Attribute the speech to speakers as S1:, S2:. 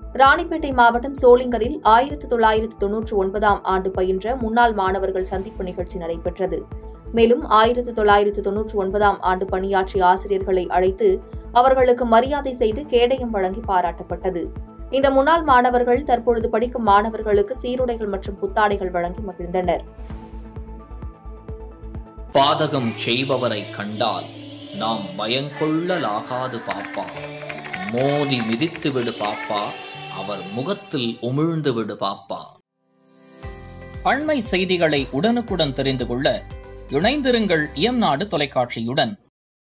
S1: ராணிப்பேட்டை மாவட்டம் சோளிங்கரில் ஆயிரத்து தொள்ளாயிரத்து தொன்னூற்று ஒன்பதாம் ஆண்டு பயின்ற முன்னாள் மாணவர்கள் சந்திப்பு நிகழ்ச்சி நடைபெற்றது மேலும் ஆயிரத்து தொள்ளாயிரத்து தொன்னூற்று ஒன்பதாம் ஆண்டு பணியாற்றிய ஆசிரியர்களை அழைத்து அவர்களுக்கு மரியாதை செய்து கேடயம் வழங்கி பாராட்டப்பட்டது இந்த முன்னாள் மாணவர்கள் தற்பொழுது படிக்கும் மாணவர்களுக்கு சீருடைகள் மற்றும் புத்தாடைகள் வழங்கி மகிழ்ந்தனர்
S2: பாதகம் செய்பவரை கண்டால் நாம் பயங்கொள்ளலாகாது பாப்பா மோதி மிதித்து விடு பாப்பா அவர் முகத்தில் உமிழ்ந்து விடு பாப்பா அண்மை செய்திகளை உடனுக்குடன் தெரிந்து கொள்ள இணைந்திருங்கள் இயம்நாடு தொலைக்காட்சியுடன்